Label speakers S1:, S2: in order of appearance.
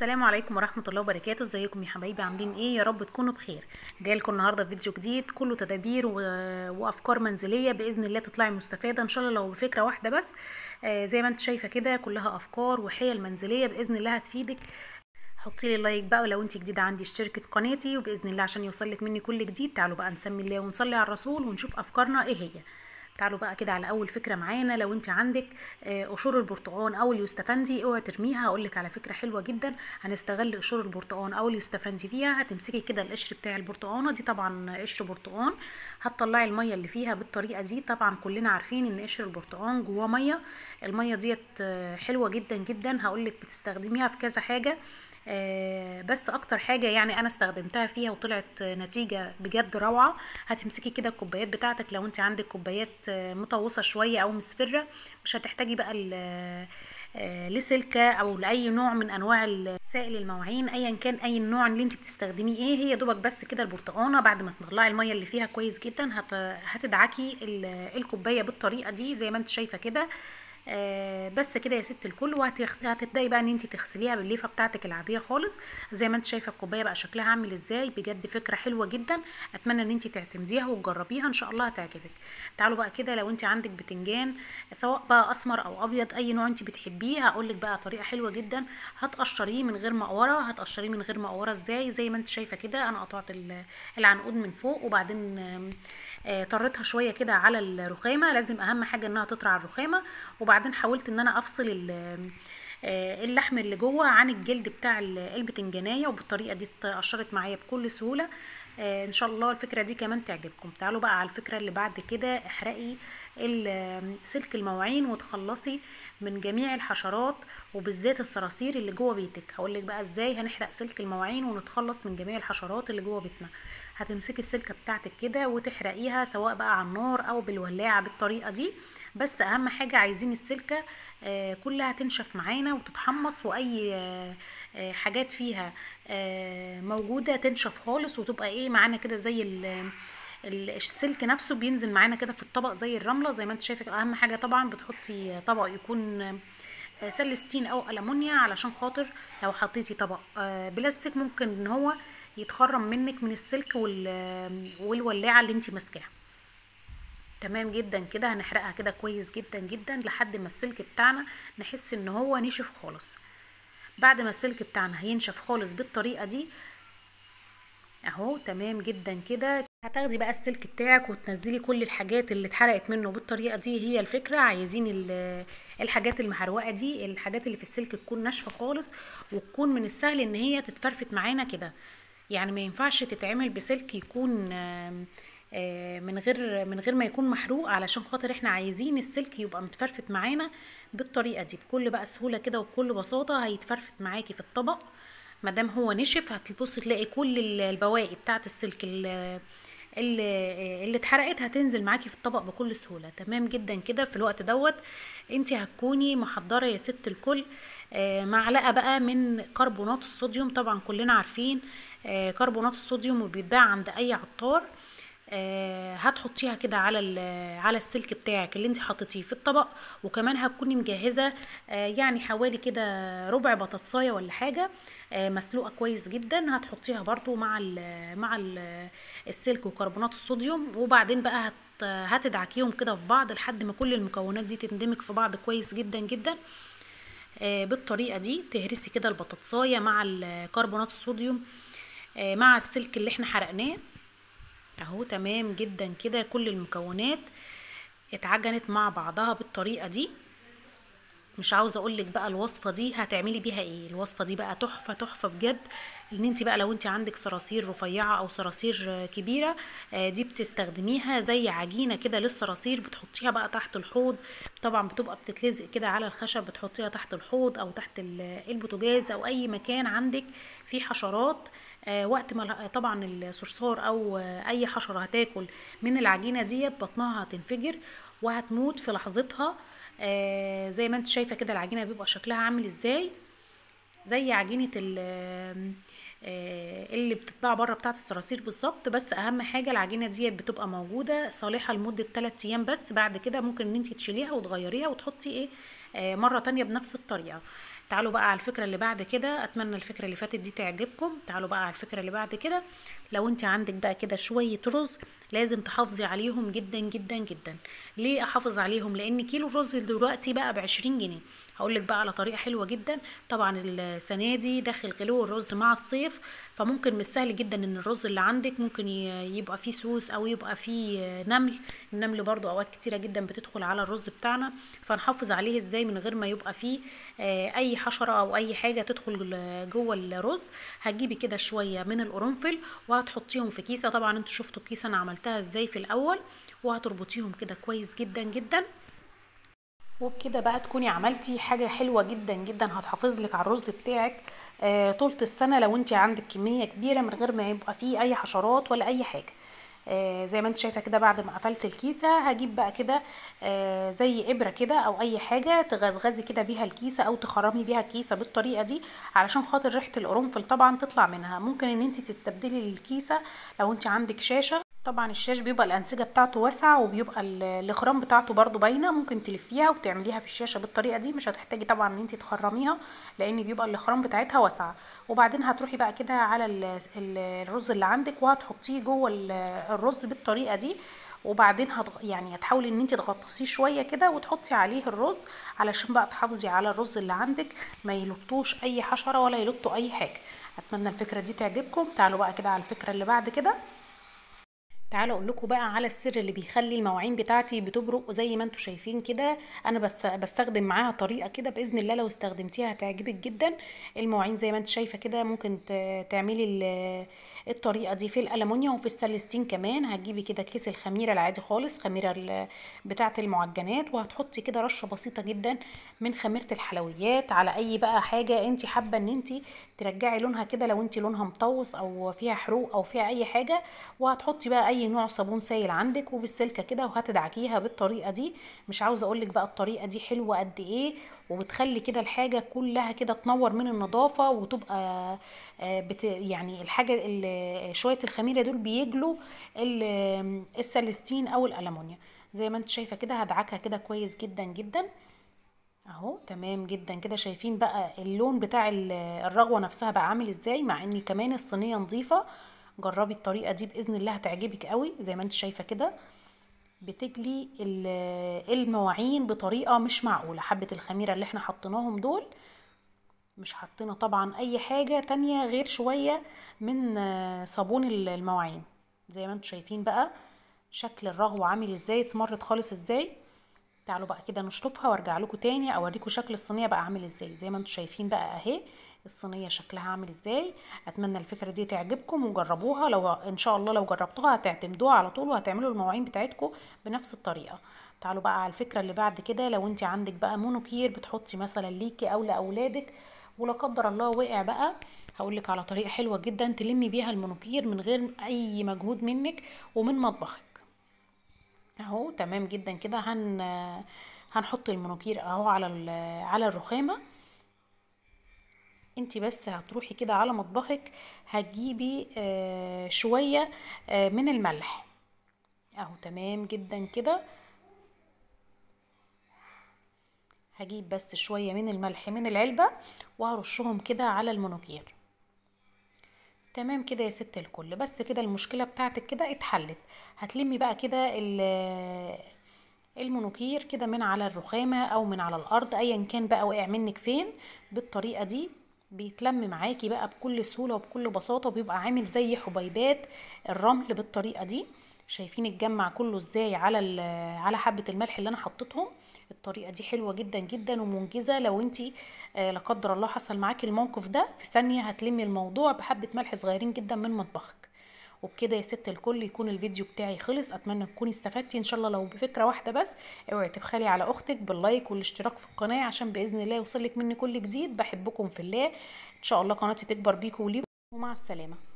S1: السلام عليكم ورحمة الله وبركاته ازيكم يا حبايبي عاملين ايه يا رب تكونوا بخير جاي لكم النهارده فيديو جديد كله تدابير و... وافكار منزلية باذن الله تطلعي مستفادة ان شاء الله لو بفكرة واحدة بس آه زي ما انت شايفة كده كلها افكار وحيل منزلية باذن الله هتفيدك حطي لي لايك بقى ولو انت جديدة عندي اشتركي في قناتي وباذن الله عشان يوصلك مني كل جديد تعالوا بقى نسمي الله ونصلي على الرسول ونشوف افكارنا ايه هي تعالوا بقى كده على اول فكره معانا لو انت عندك قشور البرتقال او اليوستفندي اوعي ترميها هقول لك على فكره حلوه جدا هنستغل قشور البرتقال او اليوستفندي فيها هتمسكي كده القشر بتاع البرتقانه دي طبعا قشر برتقال هتطلعي الميه اللي فيها بالطريقه دي طبعا كلنا عارفين ان قشر البرتقال جواه ميه الميه ديت حلوه جدا جدا هقول لك بتستخدميها في كذا حاجه آه بس اكتر حاجه يعني انا استخدمتها فيها وطلعت نتيجه بجد روعه هتمسكي كده الكوبايات بتاعتك لو انت عندك كوبايات مطوسه شويه او مصفره مش هتحتاجي بقى آه لسلكه او لاي نوع من انواع سائل المواعين ايا كان اي النوع اللي انت بتستخدميه ايه هي دوبك بس كده البرتقانه بعد ما تطلعي الميه اللي فيها كويس جدا هت... هتدعكي الكوبايه بالطريقه دي زي ما انت شايفه كده آه بس كده يا ست الكل وهتبداي بقى ان انت تغسليها بالليفه بتاعتك العاديه خالص زي ما انت شايفه الكوبايه بقى شكلها عامل ازاي بجد فكره حلوه جدا اتمنى ان انت تعتمديها وتجربيها ان شاء الله هتعجبك تعالوا بقى كده لو انت عندك بتنجان سواء بقى اسمر او ابيض اي نوع انت بتحبيه هقول لك بقى طريقه حلوه جدا هتقشريه من غير مقوره هتقشريه من غير مقوره ازاي زي ما انت شايفه كده انا قطعت العنقود من فوق وبعدين آه طريتها شويه كده على الرخامه لازم اهم حاجه انها تطرى على الرخامه وبعدين حاولت ان انا افصل آه اللحم اللي جوه عن الجلد بتاع البتنجانيه وبالطريقه دي اتقشرت معايا بكل سهوله آه ان شاء الله الفكره دي كمان تعجبكم تعالوا بقى على الفكره اللي بعد كده احرقي سلك المواعين وتخلصي من جميع الحشرات وبالذات الصراصير اللي جوه بيتك هقول لك بقى ازاي هنحرق سلك المواعين ونتخلص من جميع الحشرات اللي جوه بيتنا هتمسكي السلكه بتاعتك كده وتحرقيها سواء بقى على النار او بالولاعه بالطريقه دي بس اهم حاجه عايزين السلكه آه كلها تنشف معانا وتتحمص واي آه آه حاجات فيها موجوده تنشف خالص وتبقى ايه معانا كده زي السلك نفسه بينزل معانا كده في الطبق زي الرمله زي ما انت شايفه اهم حاجه طبعا بتحطي طبق يكون سلستين او المونيا علشان خاطر لو حطيتي طبق بلاستيك ممكن ان هو يتخرم منك من السلك والولاعه اللي انت ماسكاها تمام جدا كده هنحرقها كده كويس جدا جدا لحد ما السلك بتاعنا نحس ان هو نشف خالص بعد ما السلك بتاعنا هينشف خالص بالطريقه دي اهو تمام جدا كده هتاخدي بقى السلك بتاعك وتنزلي كل الحاجات اللي اتحرقت منه بالطريقه دي هي الفكره عايزين الحاجات المحروقه دي الحاجات اللي في السلك تكون ناشفه خالص وتكون من السهل ان هي تتفرفت معانا كده يعني ما ينفعش تتعمل بسلك يكون من غير من غير ما يكون محروق علشان خاطر احنا عايزين السلك يبقى متفرفت معانا بالطريقه دي بكل بقى سهوله كده وبكل بساطه هيتفرفت معاكي في الطبق ما دام هو نشف هتبصي تلاقي كل البواقي بتاعه السلك اللي اللي اتحرقت هتنزل معاكي في الطبق بكل سهوله تمام جدا كده في الوقت دوت انت هتكوني محضره يا ست الكل آه معلقه بقى من كربونات الصوديوم طبعا كلنا عارفين آه كربونات الصوديوم وبيتباع عند اي عطار آه هتحطيها كده على على السلك بتاعك اللي انت حطيتيه في الطبق وكمان هتكوني مجهزه آه يعني حوالي كده ربع بطاطسايه ولا حاجه آه مسلوقه كويس جدا هتحطيها برضو مع ال مع ال السلك وكربونات الصوديوم وبعدين بقى هت هتدعكيهم كده في بعض لحد ما كل المكونات دي تندمج في بعض كويس جدا جدا بالطريقه دي تهرسي كده البطاطسايه مع كربونات الصوديوم مع السلك اللي احنا حرقناه اهو تمام جدا كده كل المكونات اتعجنت مع بعضها بالطريقه دي مش عاوزه اقول لك بقى الوصفه دي هتعملي بيها ايه الوصفه دي بقى تحفه تحفه بجد ان انت بقى لو انت عندك صراصير رفيعه او صراصير كبيره دي بتستخدميها زي عجينه كده للصراصير بتحطيها بقى تحت الحوض طبعا بتبقى بتتلزق كده على الخشب بتحطيها تحت الحوض او تحت البوتاجاز او اي مكان عندك فيه حشرات آه وقت ما طبعا الصرصار او آه اي حشره هتاكل من العجينه ديت بطنها هتنفجر وهتموت في لحظتها آه زي ما انت شايفه كده العجينه بيبقى شكلها عامل ازاي زي عجينه اللي بتتباع بره بتاعه الصراصير بالظبط بس اهم حاجه العجينه ديت بتبقى موجوده صالحه لمده 3 ايام بس بعد كده ممكن ان انت تشيليها وتغيريها وتحطي ايه مره تانية بنفس الطريقه تعالوا بقى على الفكره اللي بعد كده اتمنى الفكره اللي فاتت دي تعجبكم تعالوا بقى على الفكره اللي بعد كده لو انت عندك بقى كده شويه رز لازم تحافظي عليهم جدا جدا جدا ليه احافظ عليهم لان كيلو الرز دلوقتي بقى بعشرين جنيه هقول لك بقى على طريقه حلوه جدا طبعا السنه دي داخل غلو الرز مع الصيف فممكن مش سهل جدا ان الرز اللي عندك ممكن يبقى فيه سوس او يبقى فيه نمل النمل برضو اوقات كتيره جدا بتدخل على الرز بتاعنا فنحافظ عليه ازاي من غير ما يبقى فيه اي حشره او اي حاجه تدخل جوه الرز هتجيبي كده شويه من القرنفل وهتحطيهم في كيسه طبعا انتوا شفتوا الكيسه انا عملتها ازاي في الاول وهتربطيهم كده كويس جدا جدا وبكده بقى تكوني عملتي حاجه حلوه جدا جدا هتحافظ لك على الرز بتاعك آه طول السنه لو انت عندك كميه كبيره من غير ما يبقى فيه اي حشرات ولا اي حاجه آه زي ما انت شايفه كده بعد ما قفلت الكيسه هجيب بقى كده آه زي ابره كده او اي حاجه تغزغزي كده بيها الكيسه او تخرمي بيها الكيسه بالطريقه دي علشان خاطر ريحه القرنفل طبعا تطلع منها ممكن ان انت تستبدلي الكيسه لو انت عندك شاشه طبعا الشاش بيبقى الانسجه بتاعته واسعه وبيبقى الاخرام بتاعته برضو باينه ممكن تلفيها وتعمليها في الشاشه بالطريقه دي مش هتحتاجي طبعا ان انت تخرميها لان بيبقى الاخرام بتاعتها واسعه وبعدين هتروحي بقى كده على الرز اللي عندك وهتحطيه جوه الرز بالطريقه دي وبعدين هتغ... يعني هتحاولي ان انت تغطسيه شويه كده وتحطي عليه الرز علشان بقى تحافظي على الرز اللي عندك ما يلطوش اي حشره ولا يلطوا اي حاجه اتمنى الفكره دي تعجبكم تعالوا بقى كده على الفكره اللي بعد كده تعالوا اقول لكم بقى على السر اللي بيخلي المواعين بتاعتي بتبرق زي ما انتم شايفين كده انا بس بستخدم معاها طريقه كده باذن الله لو استخدمتيها هتعجبك جدا المواعين زي ما انت شايفه كده ممكن تعملي الطريقه دي في الالومنيوم وفي السلستين كمان هتجيبي كده كيس الخميره العادي خالص خميره بتاعه المعجنات وهتحطي كده رشه بسيطه جدا من خميره الحلويات على اي بقى حاجه انت حابه ان انت ترجعي لونها كده لو انت لونها مطوس او فيها حروق او فيها اي حاجه وهتحطي بقى اي نوع صابون سائل عندك وبالسلكه كده وهتدعكيها بالطريقه دي مش عاوزه اقول لك بقى الطريقه دي حلوه قد ايه وبتخلي كده الحاجه كلها كده تنور من النظافه وتبقى بت يعني الحاجه شويه الخميره دول بيجلوا السلستين او الالومنيوم زي ما انت شايفه كده هدعكها كده كويس جدا جدا اهو تمام جدا كده شايفين بقى اللون بتاع الرغوه نفسها بقى عامل ازاي مع ان كمان الصينيه نظيفه جربي الطريقه دي باذن الله هتعجبك قوي زي ما انت شايفه كده بتجلي المواعين بطريقه مش معقوله حبه الخميره اللي احنا حطيناهم دول مش حطينا طبعا اي حاجه تانية غير شويه من صابون المواعين زي ما انتم شايفين بقى شكل الرغوه عامل ازاي اسمرت خالص ازاي تعالوا بقى كده نشطفها وارجع لكم تاني اوريكم شكل الصينيه بقى عامل ازاي زي ما انتم شايفين بقى اهي الصينيه شكلها عامل ازاي اتمنى الفكره دي تعجبكم وجربوها لو ان شاء الله لو جربتوها هتعتمدوها على طول وهتعملوا المواعين بتاعتكم بنفس الطريقه تعالوا بقى على الفكره اللي بعد كده لو انت عندك بقى مونوكير بتحطي مثلا ليكي او لاولادك ولا قدر الله وقع بقى هقول لك على طريقه حلوه جدا تلمي بيها المونوكير من غير اي مجهود منك ومن مطبخك اهو تمام جدا كده هن هنحط المونوكير اهو على على الرخامه انت بس هتروحي كده على مطبخك هتجيبي آه شويه آه من الملح اهو تمام جدا كده هجيب بس شويه من الملح من العلبه وهرشهم كده على المونوكير تمام كده يا ست الكل بس كده المشكله بتاعتك كده اتحلت هتلمي بقى كده المونوكير كده من على الرخامه او من على الارض ايا كان بقى وقع منك فين بالطريقه دي بيتلم معاكي بقى بكل سهوله وبكل بساطه بيبقى عامل زي حبيبات الرمل بالطريقه دي شايفين اتجمع كله ازاي على على حبه الملح اللي انا حطيتهم الطريقه دي حلوه جدا جدا ومنجزه لو انت لا قدر الله حصل معاكي الموقف ده في ثانيه هتلمي الموضوع بحبه ملح صغيرين جدا من مطبخك وبكده يا ست الكل يكون الفيديو بتاعي خلص اتمنى تكوني استفدتي ان شاء الله لو بفكره واحده بس اوعي تبخلي على اختك باللايك والاشتراك في القناه عشان باذن الله يوصلك مني كل جديد بحبكم في الله ان شاء الله قناتي تكبر بيكم وليكم ومع السلامه